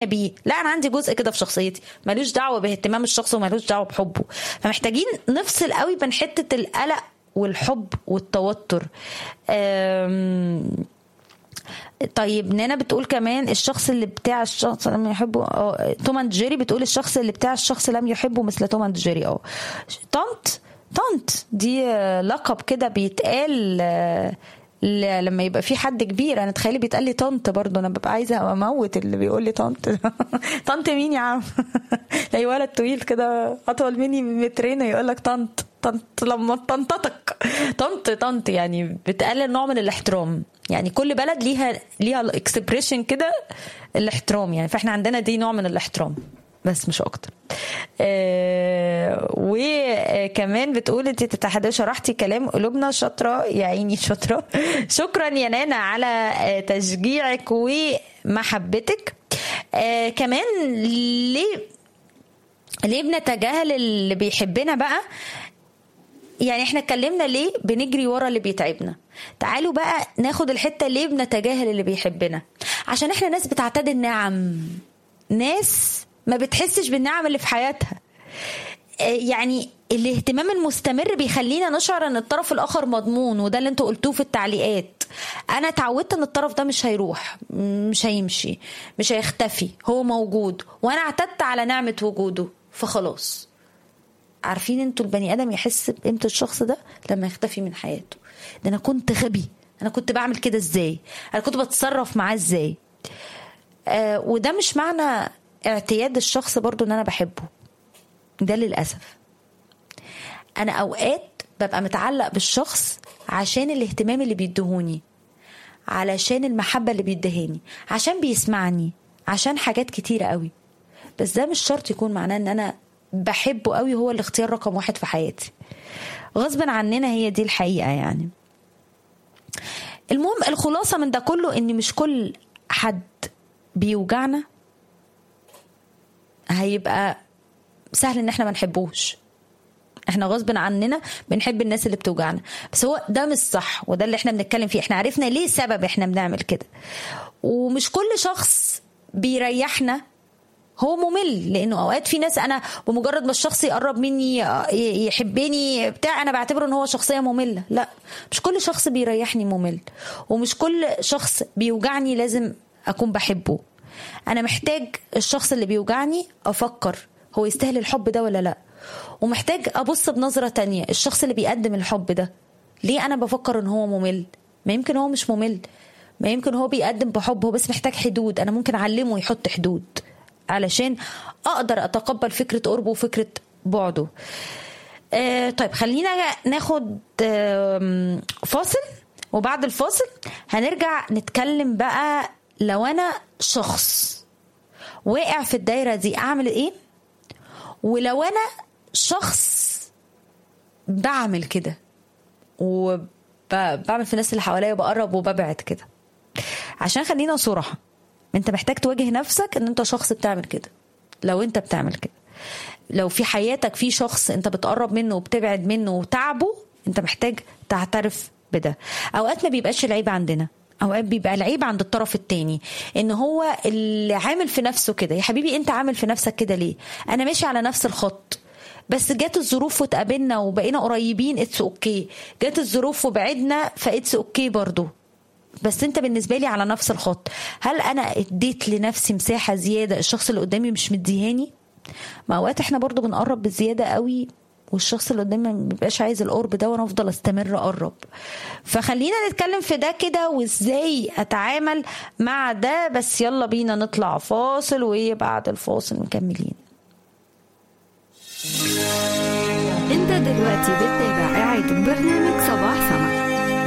بيه لا انا عندي جزء كده في شخصيتي ملوش دعوه باهتمام الشخص وملوش دعوه بحبه فمحتاجين نفصل قوي بين حته القلق والحب والتوتر أم... طيب نانا بتقول كمان الشخص اللي بتاع الشخص لم يحبه اه توم اند جيري بتقول الشخص اللي بتاع الشخص لم يحبه مثل توم اند جيري اه طنط طنط دي آه، لقب كده بيتقال آه، ل- لما يبقى في حد كبير انا تخيلي بيتقال لي طنط برضه انا ببقى عايزه اموت اللي بيقول لي طنط طنط مين يا عم لاقي ولد طويل كده اطول مني مترين يقول لك طنط طنط لما طنطتك طنط طنط يعني بتقلل نوع من الاحترام يعني كل بلد ليها ليها الاكسبريشن كده الاحترام يعني فاحنا عندنا دي نوع من الاحترام بس مش اكتر آه وكمان بتقول انت تتحدى شرحتي كلام قلوبنا شاطره يا عيني شاطره شكرا يا نانا على آه، تشجيعك ومحبتك آه كمان ليه ليه بنتجاهل اللي بيحبنا بقى يعني احنا اتكلمنا ليه بنجري ورا اللي بيتعبنا تعالوا بقى ناخد الحتة ليه بنتجاهل اللي بيحبنا عشان احنا ناس بتعتاد النعم ناس ما بتحسش بالنعم اللي في حياتها آه، يعني الاهتمام المستمر بيخلينا نشعر ان الطرف الاخر مضمون وده اللي انتوا قلتوه في التعليقات انا اتعودت ان الطرف ده مش هيروح مش هيمشي مش هيختفي هو موجود وانا اعتدت على نعمة وجوده فخلاص عارفين انتوا البني ادم يحس بقيمه الشخص ده لما يختفي من حياته ده انا كنت غبي انا كنت بعمل كده ازاي انا كنت بتصرف معاه ازاي آه وده مش معنى اعتياد الشخص برضو ان انا بحبه ده للاسف انا اوقات ببقى متعلق بالشخص عشان الاهتمام اللي بيدهوني علشان المحبه اللي بيدهاني عشان بيسمعني عشان حاجات كتيره قوي بس ده مش شرط يكون معناه ان انا بحبه قوي هو الاختيار رقم واحد في حياتي غصبا عننا هي دي الحقيقه يعني المهم الخلاصه من ده كله ان مش كل حد بيوجعنا هيبقى سهل ان احنا ما نحبوش احنا غصب عننا بنحب الناس اللي بتوجعنا بس هو ده مش صح وده اللي احنا بنتكلم فيه احنا عرفنا ليه سبب احنا بنعمل كده ومش كل شخص بيريحنا هو ممل لانه اوقات في ناس انا بمجرد ما الشخص يقرب مني يحبني بتاع انا بعتبره ان هو شخصيه ممله لا مش كل شخص بيريحني ممل ومش كل شخص بيوجعني لازم اكون بحبه انا محتاج الشخص اللي بيوجعني افكر هو يستاهل الحب ده ولا لا ومحتاج ابص بنظره تانية الشخص اللي بيقدم الحب ده ليه انا بفكر ان هو ممل ما يمكن هو مش ممل ما يمكن هو بيقدم بحب هو بس محتاج حدود انا ممكن اعلمه يحط حدود علشان اقدر اتقبل فكره قربه وفكره بعده آه طيب خلينا ناخد آه فاصل وبعد الفاصل هنرجع نتكلم بقى لو انا شخص واقع في الدايره دي اعمل ايه ولو انا شخص بعمل كده وبعمل في الناس اللي حواليا بقرب وببعد كده عشان خلينا صراحه انت محتاج تواجه نفسك ان انت شخص بتعمل كده لو انت بتعمل كده لو في حياتك في شخص انت بتقرب منه وبتبعد منه وتعبه انت محتاج تعترف بده اوقات ما بيبقاش العيب عندنا اوقات بيبقى العيب عند الطرف التاني ان هو اللي عامل في نفسه كده يا حبيبي انت عامل في نفسك كده ليه انا ماشي على نفس الخط بس جت الظروف وتقابلنا وبقينا قريبين اتس اوكي جت الظروف وبعدنا فاتس اوكي برضو بس انت بالنسبه لي على نفس الخط هل انا اديت لنفسي مساحه زياده الشخص اللي قدامي مش مديهاني ما اوقات احنا برضو بنقرب بزياده قوي والشخص اللي قدامي ما بيبقاش عايز القرب ده وانا افضل استمر اقرب فخلينا نتكلم في ده كده وازاي اتعامل مع ده بس يلا بينا نطلع فاصل وبعد الفاصل مكملين انت دلوقتي بتتابع اعادة برنامج صباح سما